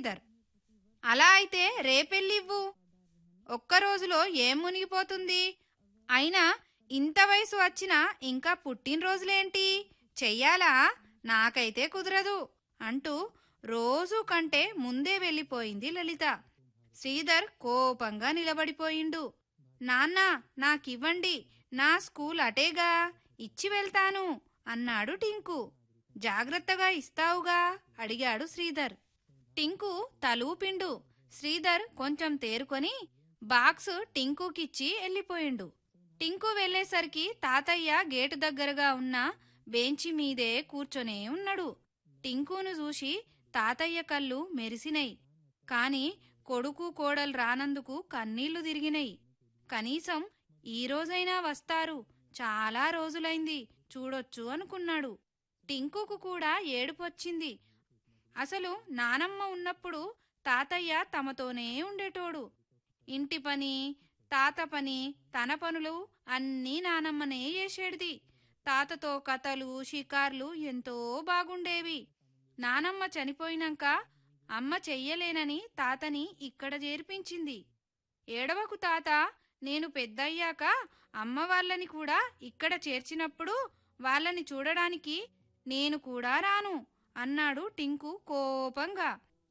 శ్రీధర్ అలా అయితే రేపెళ్ళివ్వు ఒక్క రోజులో ఏం మునిగిపోతుంది అయినా ఇంత వయసు వచ్చినా ఇంకా పుట్టినరోజులేంటి చెయ్యాలా నాకైతే కుదరదు అంటూ రోజు కంటే ముందే వెళ్ళిపోయింది లలిత శ్రీధర్ కోపంగా నిలబడిపోయిండు నాన్న నాకివ్వండి నా స్కూల్ అటేగా ఇచ్చి వెళ్తాను అన్నాడు టింకు జాగ్రత్తగా ఇస్తావుగా అడిగాడు శ్రీధర్ టింకు తలూపిండు శ్రీధర్ కొంచెం తేరుకొని బాక్స్ టింకుకిచ్చి వెళ్ళిపోయిండు టింకు వెళ్ళేసరికి తాతయ్య గేటు దగ్గరగా ఉన్న బెంచి మీదే కూర్చొనే ఉన్నాడు టింకును చూసి తాతయ్య కళ్ళు మెరిసినై కాని కొడుకు కోడలు రానందుకు కన్నీళ్లు తిరిగినై కనీసం ఈ రోజైనా వస్తారు చాలా రోజులైంది చూడొచ్చు అనుకున్నాడు టింకుకు కూడా ఏడుపొచ్చింది అసలు నానమ్మ ఉన్నప్పుడు తాతయ్య తమతోనే ఉండేటోడు ఇంటి పని తాత పని తన పనులు అన్నీ నానమ్మనే చేసేటిది తాతతో కథలు షికార్లు ఎంతో బాగుండేవి నానమ్మ చనిపోయినాక అమ్మ చెయ్యలేనని తాతని ఇక్కడ చేర్పించింది ఏడవకు తాత నేను పెద్దయ్యాక అమ్మ వాళ్ళని కూడా ఇక్కడ చేర్చినప్పుడు వాళ్ళని చూడడానికి నేను కూడా రాను అన్నాడు టింకు కోపంగా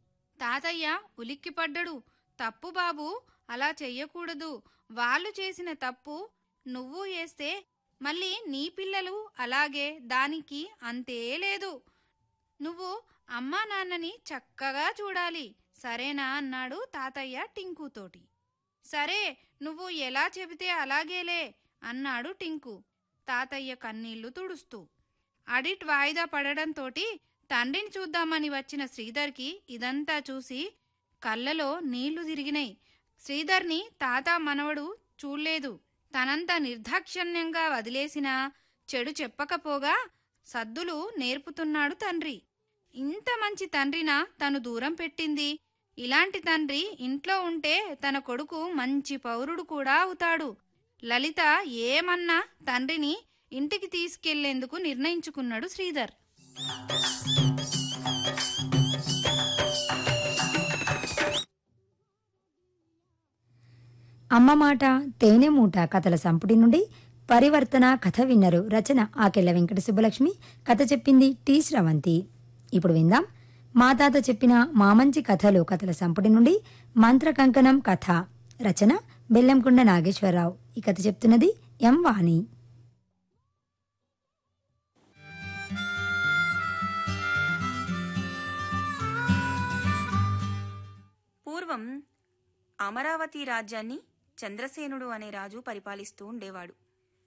తాతయ్య ఉలిక్కిపడ్డడు తప్పు బాబు అలా చెయ్యకూడదు వాళ్ళు చేసిన తప్పు నువ్వు వేస్తే మళ్ళీ నీ పిల్లలు అలాగే దానికి అంతే లేదు నువ్వు అమ్మా నాన్నని చక్కగా చూడాలి సరేనా అన్నాడు తాతయ్య టింకుతోటి సరే నువ్వు ఎలా చెబితే అలాగేలే అన్నాడు టింకు తాతయ్య కన్నీళ్లు తుడుస్తూ ఆడిట్ వాయిదా పడడంతోటి తండ్రిని చూద్దామని వచ్చిన శ్రీధర్కి ఇదంతా చూసి కళ్ళలో నీళ్లు తిరిగినాయి శ్రీధర్ని తాత మనవడు చూడలేదు తనంత నిర్దాక్షిణ్యంగా వదిలేసినా చెడు చెప్పకపోగా సద్దులు నేర్పుతున్నాడు తండ్రి ఇంత మంచి తండ్రినా తను దూరం పెట్టింది ఇలాంటి తండ్రి ఇంట్లో ఉంటే తన కొడుకు మంచి పౌరుడు కూడా అవుతాడు లలిత ఏమన్నా తండ్రిని ఇంటికి తీసుకెళ్లేందుకు నిర్ణయించుకున్నాడు శ్రీధర్ అమ్మ మాట తేనె మూట కథల సంపుటి నుండి పరివర్తన కథ విన్నరు రచన ఆకెళ్ల వెంకట సుబ్బలక్ష్మి కథ చెప్పింది టి శ్రవంతి ఇప్పుడు విందాం మా తాత చెప్పిన మామంచి కథలు కథల సంపుటి నుండి మంత్ర కంకణం కథ రచన బెల్లంకొండ నాగేశ్వరరావు ఈ కథ చెప్తున్నది ఎం వాణి పూర్వం అమరావతి రాజ్యాన్ని చంద్రసేనుడు అనే రాజు పరిపాలిస్తూ ఉండేవాడు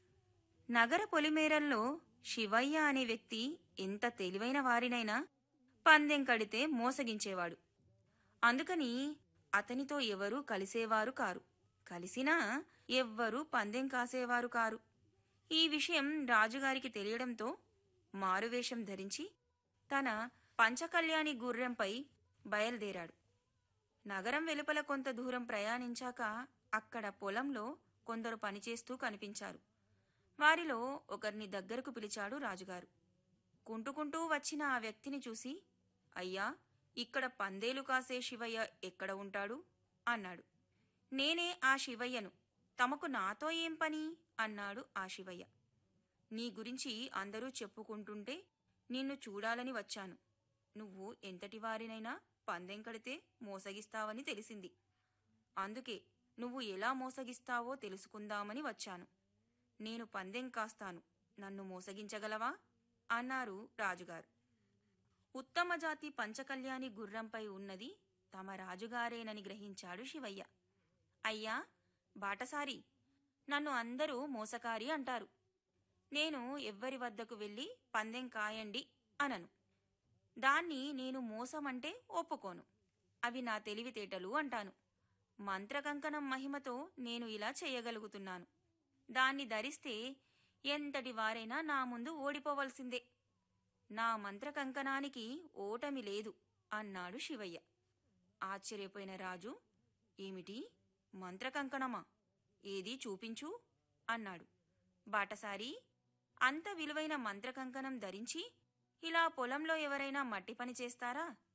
నగర పొలిమేరల్లో శివయ్య అనే వ్యక్తి ఎంత తెలివైన వారినైనా పందెం కడితే మోసగించేవాడు అందుకని అతనితో ఎవరూ కలిసేవారు కారు కలిసినా ఎవ్వరూ పందెం కాసేవారు కారు ఈ విషయం రాజుగారికి తెలియడంతో మారువేషం ధరించి తన పంచకళ్యాణి గుర్రంపై బయలుదేరాడు నగరం వెలుపల కొంత దూరం ప్రయాణించాక అక్కడ పొలంలో కొందరు పనిచేస్తూ కనిపించారు వారిలో ఒకరిని దగ్గరకు పిలిచాడు రాజుగారు కుంటుకుంటూ వచ్చిన ఆ వ్యక్తిని చూసి అయ్యా ఇక్కడ పందేలు కాసే శివయ్య ఎక్కడ ఉంటాడు అన్నాడు నేనే ఆ శివయ్యను తమకు నాతో ఏం పని అన్నాడు ఆ శివయ్య నీ గురించి అందరూ చెప్పుకుంటుంటే నిన్ను చూడాలని వచ్చాను నువ్వు ఎంతటి వారినైనా పందెం కడితే మోసగిస్తావని తెలిసింది అందుకే నువ్వు ఎలా మోసగిస్తావో తెలుసుకుందామని వచ్చాను నేను పందెం కాస్తాను నన్ను మోసగించగలవా అన్నారు రాజుగారు ఉత్తమ జాతి పంచకళ్యాణి గుర్రంపై ఉన్నది తమ రాజుగారేనని గ్రహించాడు శివయ్య అయ్యా బాటసారి నన్ను అందరూ మోసకారి అంటారు నేను ఎవ్వరి వద్దకు వెళ్ళి పందెం కాయండి అనను దాన్ని నేను మోసమంటే ఒప్పుకోను అవి నా తెలివితేటలు అంటాను మంత్రకంకణం మహిమతో నేను ఇలా చేయగలుగుతున్నాను దాన్ని ధరిస్తే ఎంతటి వారైనా నా ముందు ఓడిపోవలసిందే నా మంత్రకంకణానికి ఓటమి లేదు అన్నాడు శివయ్య ఆశ్చర్యపోయిన రాజు ఏమిటి మంత్రకంకణమా ఏది చూపించు అన్నాడు బాటసారి అంత విలువైన మంత్రకంకణం ధరించి ఇలా పొలంలో ఎవరైనా మట్టి పని చేస్తారా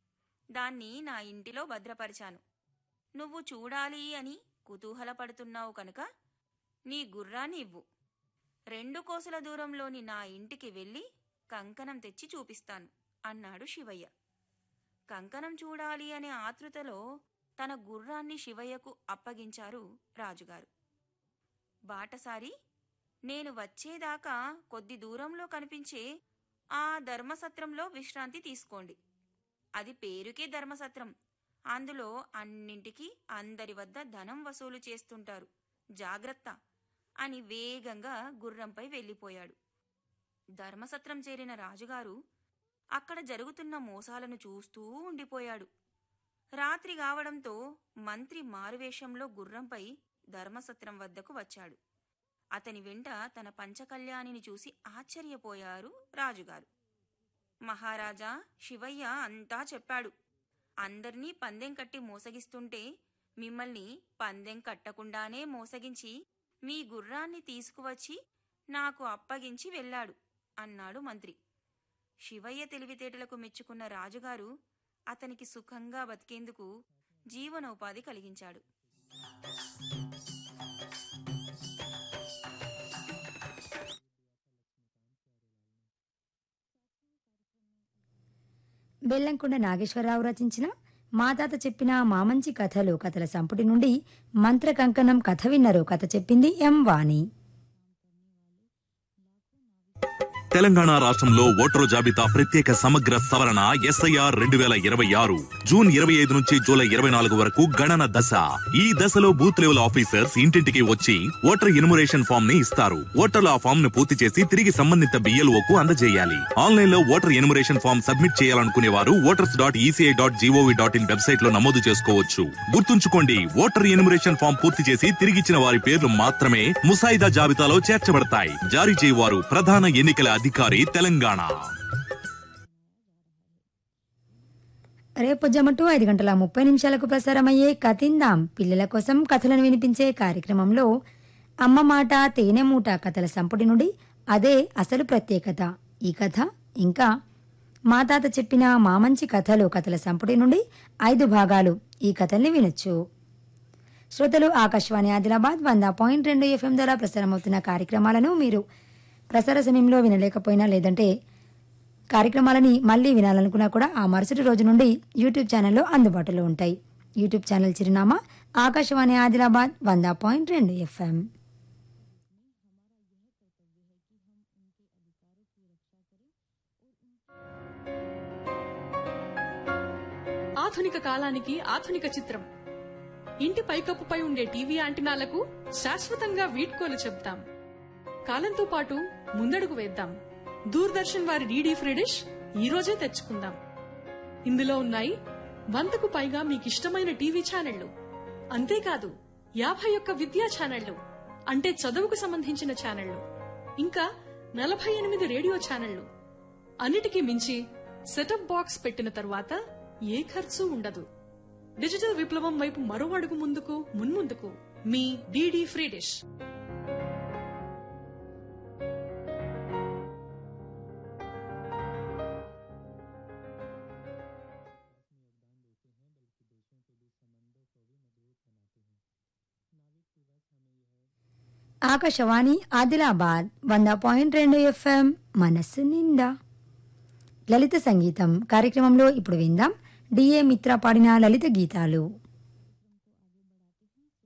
దాన్ని నా ఇంటిలో భద్రపరిచాను నువ్వు చూడాలి అని కుతూహలపడుతున్నావు కనుక నీ గుర్రాన్ని ఇవ్వు రెండు కోసల దూరంలోని నా ఇంటికి వెళ్ళి కంకణం తెచ్చి చూపిస్తాను అన్నాడు శివయ్య కంకణం చూడాలి అనే ఆతృతలో తన గుర్రాన్ని శివయ్యకు అప్పగించారు రాజుగారు బాటసారి నేను వచ్చేదాకా కొద్ది దూరంలో కనిపించే ఆ ధర్మసత్రంలో విశ్రాంతి తీసుకోండి అది పేరుకే ధర్మసత్రం అందులో అన్నింటికీ అందరి వద్ద ధనం వసూలు చేస్తుంటారు జాగ్రత్త అని వేగంగా గుర్రంపై వెళ్ళిపోయాడు ధర్మసత్రం చేరిన రాజుగారు అక్కడ జరుగుతున్న మోసాలను చూస్తూ ఉండిపోయాడు రాత్రి కావడంతో మంత్రి మారువేషంలో గుర్రంపై ధర్మసత్రం వద్దకు వచ్చాడు అతని వెంట తన పంచకళ్యాణిని చూసి ఆశ్చర్యపోయారు రాజుగారు మహారాజా శివయ్య అంతా చెప్పాడు అందర్నీ పందెం కట్టి మోసగిస్తుంటే మిమ్మల్ని పందెం కట్టకుండానే మోసగించి మీ గుర్రాన్ని తీసుకువచ్చి నాకు అప్పగించి వెళ్ళాడు అన్నాడు మంత్రి శివయ్య తెలివితేటలకు మెచ్చుకున్న రాజుగారు అతనికి సుఖంగా బతికేందుకు జీవనోపాధి కలిగించాడు బెల్లంకొండ నాగేశ్వరరావు రచించిన మా తాత చెప్పిన మామంచి కథలు కథల సంపుటి నుండి మంత్ర కంకణం కథ విన్నరు కథ చెప్పింది ఎం వాణి తెలంగాణ రాష్ట్రంలో ఓటరు జాబితా ప్రత్యేక సమగ్ర సవరణ ఎస్ఐఆర్ రెండు వేల ఇరవై ఆరు జూన్ ఇరవై ఐదు నుంచి జూలై ఇరవై నాలుగు వరకు గణన దశ ఈ దశలో బూత్ లెవెల్ ఆఫీసర్స్ ఇంటింటికి వచ్చి ఓటర్ ఎన్యుమరేషన్ ఫామ్ ని ఇస్తారు ఓటర్లు ఆ ఫామ్ ను పూర్తి చేసి తిరిగి సంబంధిత BLO కు అందజేయాలి ఆన్లైన్ లో ఓటర్ ఎన్యుమరేషన్ ఫామ్ సబ్మిట్ చేయాలనుకునే వారు voters dot ECI dot GOV dot in website లో నమోదు చేసుకోవచ్చు గుర్తుంచుకోండి ఓటర్ ఎన్యుమరేషన్ ఫామ్ పూర్తి చేసి తిరిగిచ్చిన వారి పేర్లు మాత్రమే ముసాయిదా జాబితాలో చేర్చబడతాయి జారీ చేయవారు ప్రధాన ఎన్నికల అధికారి తెలంగాణ రేపు జమటు ఐదు గంటల ముప్పై నిమిషాలకు ప్రసారమయ్యే కతిందాం పిల్లల కోసం కథలను వినిపించే కార్యక్రమంలో అమ్మ మాట తేనె మూట కథల సంపుటి నుండి అదే అసలు ప్రత్యేకత ఈ కథ ఇంకా మా తాత చెప్పిన మా మంచి కథలు కథల సంపుటి నుండి ఐదు భాగాలు ఈ కథల్ని వినొచ్చు శ్రోతలు ఆకాశవాణి ఆదిలాబాద్ వంద పాయింట్ రెండు ఎఫ్ఎం ద్వారా ప్రసారమవుతున్న కార్యక్రమాలను మీరు ప్రసార సమయంలో వినలేకపోయినా లేదంటే కార్యక్రమాలని మళ్ళీ వినాలనుకున్నా కూడా ఆ మరుసటి రోజు నుండి యూట్యూబ్ ఛానల్లో అందుబాటులో ఉంటాయి యూట్యూబ్ ఛానల్ చిరునామా ఆకాశవాణి ఆదిలాబాద్ వంద పాయింట్ రెండు ఎఫ్ఎం ఆధునిక కాలానికి ఆధునిక చిత్రం ఇంటి పైకప్పుపై ఉండే టీవీ యాంటినాలకు శాశ్వతంగా వీడ్కోలు చెప్తాం కాలంతో పాటు ముందడుగు వేద్దాం దూరదర్శన్ వారి డీడీ ఫ్రీ డిష్ ఈ రోజే తెచ్చుకుందాం ఇందులో ఉన్నాయి వందకు పైగా మీకిష్టమైన టీవీ ఛానళ్లు అంతేకాదు యాభై ఒక్క విద్యా ఛానళ్లు అంటే చదువుకు సంబంధించిన ఛానళ్లు ఇంకా నలభై ఎనిమిది రేడియో ఛానళ్లు అన్నిటికీ మించి సెటప్ బాక్స్ పెట్టిన తరువాత ఏ ఖర్చు ఉండదు డిజిటల్ విప్లవం వైపు మరో అడుగు ముందుకు మున్ముందుకు మీ DD free dish Akashvani Adilabad వంద పాయింట్ రెండు ఎఫ్ఎం మనస్సు నిండా లలిత సంగీతం కార్యక్రమంలో ఇప్పుడు విందాం డిఏ మిత్ర పాడిన లలిత గీతాలు